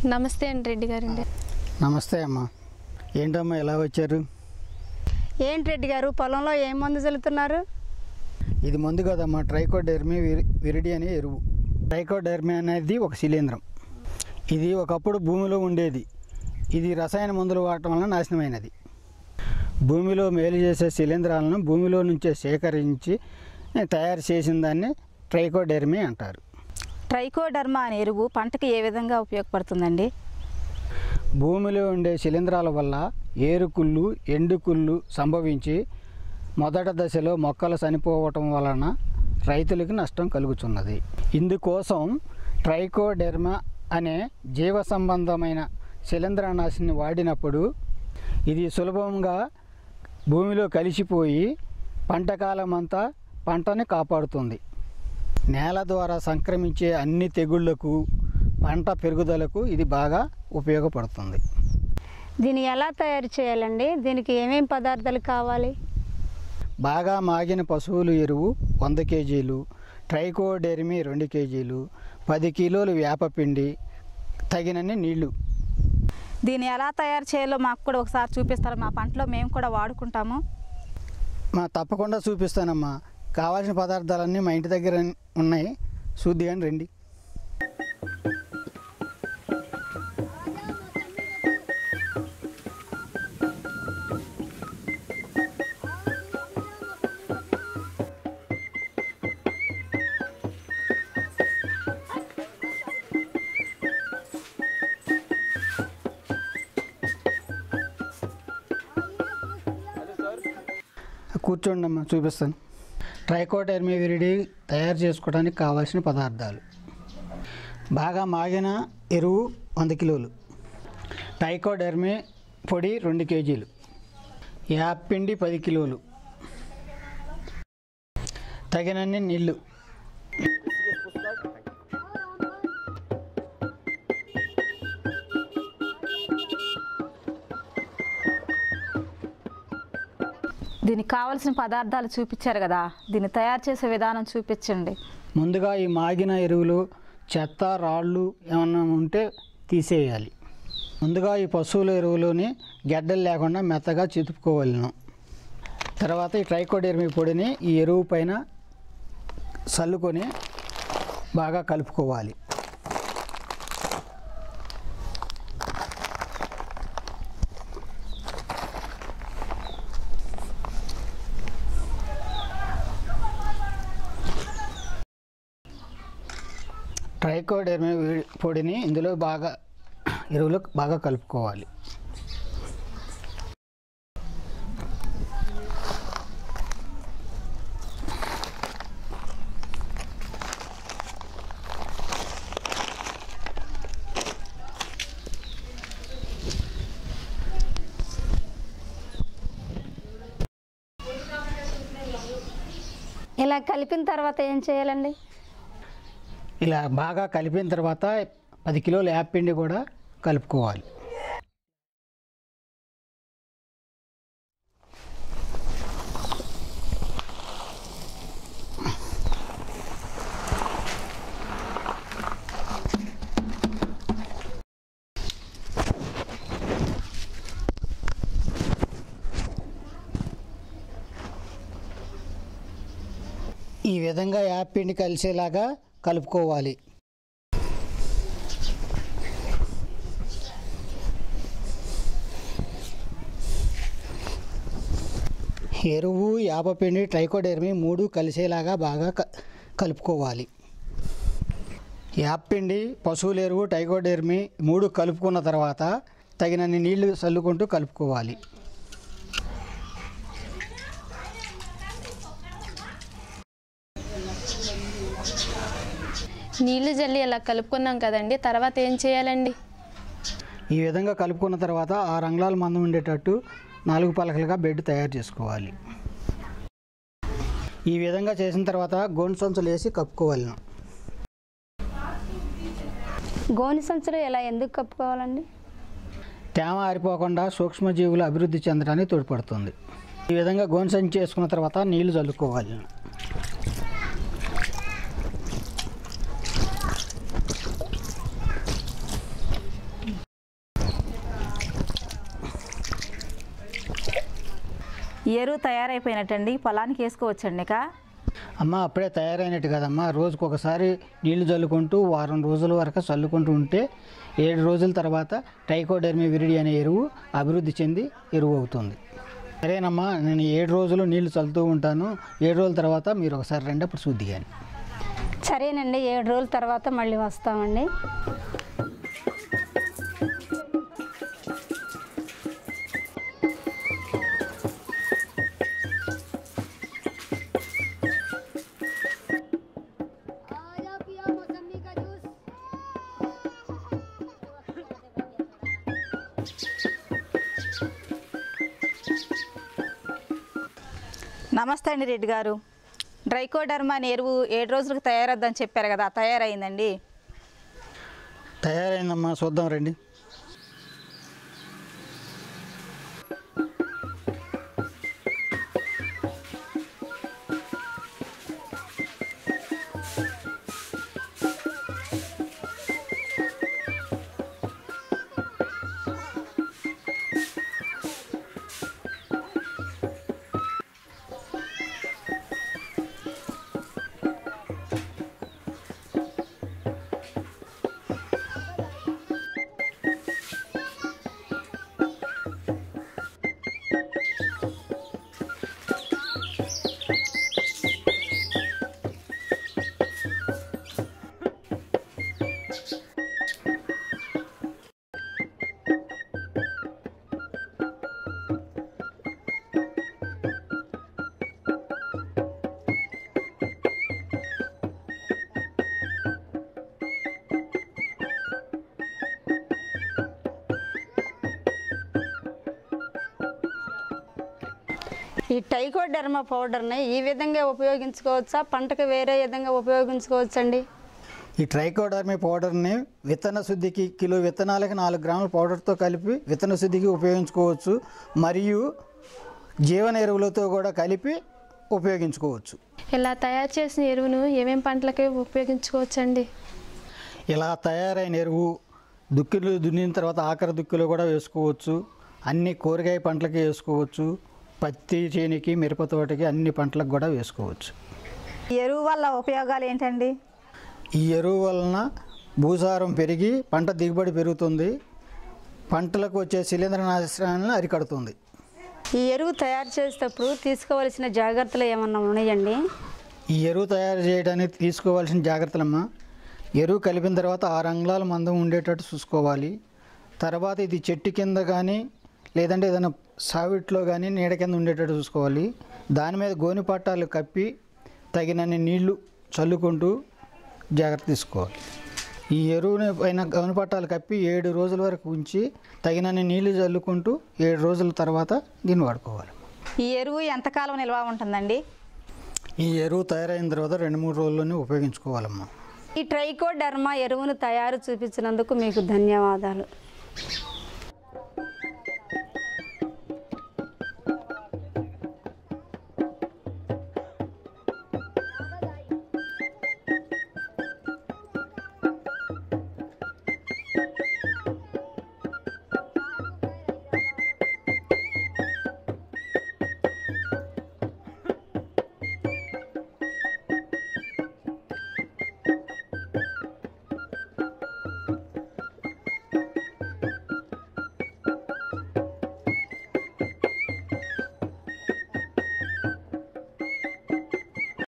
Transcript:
నమస్తే అండి రెడ్డి గారండి నమస్తే అమ్మా ఏంటమ్మా ఎలా వచ్చారు ఏంటి రెడ్డి గారు పొలంలో ఏం మందు చల్లుతున్నారు ఇది ముందు కదమ్మా ట్రైకోడెర్మీ విరి విరిడి అనే ఎరువు ట్రైకోడెర్మీ అనేది ఒక శిలీంద్రం ఇది ఒకప్పుడు భూమిలో ఉండేది ఇది రసాయన మందులు వాడటం వలన నాశనమైనది భూమిలో మేలు చేసే శిలీంధ్రాలను భూమిలో నుంచే సేకరించి తయారు చేసిన దాన్ని ట్రైకోడెర్మీ అంటారు ట్రైకోడర్మా అనే ఎరువు పంటకి ఏ విధంగా ఉపయోగపడుతుందండి భూమిలో ఉండే శిలీంధ్రాల వల్ల ఏరుకుళ్ళు ఎండుకుళ్ళు సంభవించి మొదట దశలో మొక్కలు చనిపోవటం వలన రైతులకు నష్టం కలుగుతున్నది ఇందుకోసం ట్రైకోడెర్మా అనే జీవ సంబంధమైన శిలీంద్రనాశిని వాడినప్పుడు ఇది సులభంగా భూమిలో కలిసిపోయి పంటకాలం అంతా పంటని కాపాడుతుంది నేల ద్వారా సంక్రమించే అన్ని తెగుళ్లకు పంట పెరుగుదలకు ఇది బాగా ఉపయోగపడుతుంది దీన్ని ఎలా తయారు చేయాలండి దీనికి ఏమేం పదార్థాలు కావాలి బాగా మాగిన పశువుల ఎరువు వంద కేజీలు ట్రైకోడెర్మీ రెండు కేజీలు పది కిలోలు వేపపిండి తగినన్ని నీళ్లు దీన్ని ఎలా తయారు చేయాలో మాకు కూడా ఒకసారి చూపిస్తారు మా పంటలో మేము కూడా వాడుకుంటాము మా తప్పకుండా చూపిస్తానమ్మా కావాల్సిన పదార్థాలన్నీ మా ఇంటి దగ్గర ఉన్నాయి చూద్ది కానీ రండి కూర్చోండి అమ్మా చూపిస్తాను ట్రైకోడెర్మీ విరిడి తయారు చేసుకోవడానికి కావాల్సిన పదార్థాలు బాగా మాగిన ఎరువు వంద కిలోలు ట్రైకోడెర్మీ పొడి రెండు కేజీలు యాపిండి పది కిలోలు తగినన్ని నీళ్ళు దీనికి కావాల్సిన పదార్థాలు చూపించారు కదా దీన్ని తయారు చేసే విధానం చూపించండి ముందుగా ఈ మాగిన ఎరువులు చెత్త రాళ్ళు ఏమన్నా ఉంటే తీసేయాలి ముందుగా ఈ పశువుల ఎరువులోని గెడ్డలు లేకుండా మెత్తగా చితుపుకోవాలను తర్వాత ఈ ట్రైకోడెర్మీ పొడిని ఈ ఎరువు పైన చల్లుకొని బాగా కలుపుకోవాలి ట్రైకోడెర్మీ వీ- పొడిని ఇందులో బాగా ఎరువులు బాగా కలుపుకోవాలి ఇలా కలిపిన తర్వాత ఏం చేయాలండి ఇలా బాగా కలిపిన తర్వాత పది కిలోల యాపిండి కూడా కలుపుకోవాలి ఈ విధంగా యాపిండి కలిసేలాగా కలుపుకోవాలి ఎరువు యాపపిండి ట్రైకోడెర్మీ మూడు కలిసేలాగా బాగా క- కలుపుకోవాలి యాపిండి పశువుల ఎరువు టైకోడెర్మీ మూడు కలుపుకున్న తర్వాత తగినన్ని నీళ్లు చల్లుకుంటూ కలుపుకోవాలి నీళ్లు జల్లి అలా కలుపుకున్నాం కదండి తర్వాత ఏం చేయాలండి ఈ విధంగా కలుపుకున్న తర్వాత ఆ రంగులాల మందం ఉండేటట్టు నాలుగు పలకలుగా బెడ్ తయారు చేసుకోవాలి ఈ విధంగా చేసిన తర్వాత గోను సంచులు వేసి కప్పుకోవాలి గోని సంచులు ఇలా ఎందుకు కప్పుకోవాలండి తేమ ఆరిపోకుండా సూక్ష్మజీవులు అభివృద్ధి చెందడానికి తోడ్పడుతుంది ఈ విధంగా గోను సంచి చేసుకున్న తర్వాత నీళ్లు చల్లుకోవాలి ఈ ఎరువు తయారైపోయినట్టండి పొలానికి వేసుకోవచ్చండి ఇక అమ్మ అప్పుడే తయారైనట్టు కదమ్మా రోజుకు ఒకసారి నీళ్లు చల్లుకుంటూ వారం రోజుల వరకు చల్లుకుంటూ ఉంటే ఏడు రోజుల తర్వాత ట్రైకోడెర్మీ విరిడి అనే ఎరువు అభివృద్ధి చెంది ఎరువు అవుతుంది సరేనమ్మా నేను ఏడు రోజులు నీళ్లు చల్లుతూ ఉంటాను ఏడు రోజుల తర్వాత మీరు ఒకసారి రండి అప్పుడు శుద్ధి కానీ సరేనండి ఏడు రోజుల తర్వాత మళ్ళీ వస్తామండి నమస్తే అండి రెడ్డి గారు డ్రైకోడర్మా అనే ఎరువు ఏడు రోజులకు తయారద్దని చెప్పారు కదా తయారైందండి తయారైందమ్మా చూద్దాం రండి ఈ టైకోడెర్మా పౌడర్ని ఈ విధంగా ఉపయోగించుకోవచ్చా పంటకు వేరే విధంగా ఉపయోగించుకోవచ్చండి ఈ ట్రైకోడర్మీ పౌడర్ని విత్తన శుద్ధికి కిలో విత్తనాలకి నాలుగు గ్రాముల పౌడర్తో కలిపి విత్తన శుద్ధికి ఉపయోగించుకోవచ్చు మరియు జీవన ఎరువులతో కూడా కలిపి ఉపయోగించుకోవచ్చు ఇలా తయారు చేసిన ఎరువును ఏమేం పంటలకి ఉపయోగించుకోవచ్చండి ఇలా తయారైన ఎరువు దుక్కిలు దున్నిన తర్వాత ఆఖరి దుక్కిలో కూడా వేసుకోవచ్చు అన్ని కూరగాయ పంటలకి వేసుకోవచ్చు పత్తి చేనికి మిరప తోటకి అన్ని పంటలకు కూడా వేసుకోవచ్చు ఈ ఎరువు వల్ల ఉపయోగాలు ఏంటండి ఈ ఎరువు వలన భూసారం పెరిగి పంట దిగుబడి పెరుగుతుంది పంటలకు వచ్చే శిలీంద్ర నాశనాన్ని అరికడుతుంది ఈ ఎరువు తయారు చేసేటప్పుడు తీసుకోవలసిన జాగ్రత్తలు ఏమన్నా ఉన్నాయండి ఈ ఎరువు తయారు చేయడానికి తీసుకోవాల్సిన జాగ్రత్తలమ్మా ఎరువు కలిపిన తర్వాత ఆరు అంగుళాల మందం ఉండేటట్టు చూసుకోవాలి తర్వాత ఇది చెట్టు కింద కానీ లేదంటే ఏదైనా సావిట్లో కానీ నీడ కింద ఉండేటట్టు చూసుకోవాలి దాని మీద గోని పట్టాలు కప్పి తగినన్ని నీళ్లు చల్లుకుంటూ జాగ్రత్త తీసుకోవాలి ఈ ఎరువుని పైన గోని పట్టాలు కప్పి ఏడు రోజుల వరకు ఉంచి తగినన్ని నీళ్లు చల్లుకుంటూ ఏడు రోజుల తర్వాత దీన్ని వాడుకోవాలి ఈ ఎరువు ఎంతకాలం నిల్వ ఉంటుందండి ఈ ఎరువు తయారైన తర్వాత రెండు మూడు రోజుల్లోనే ఉపయోగించుకోవాలమ్మా ఈ ట్రైకోడెర్మా ఎరువును తయారు చూపించినందుకు మీకు ధన్యవాదాలు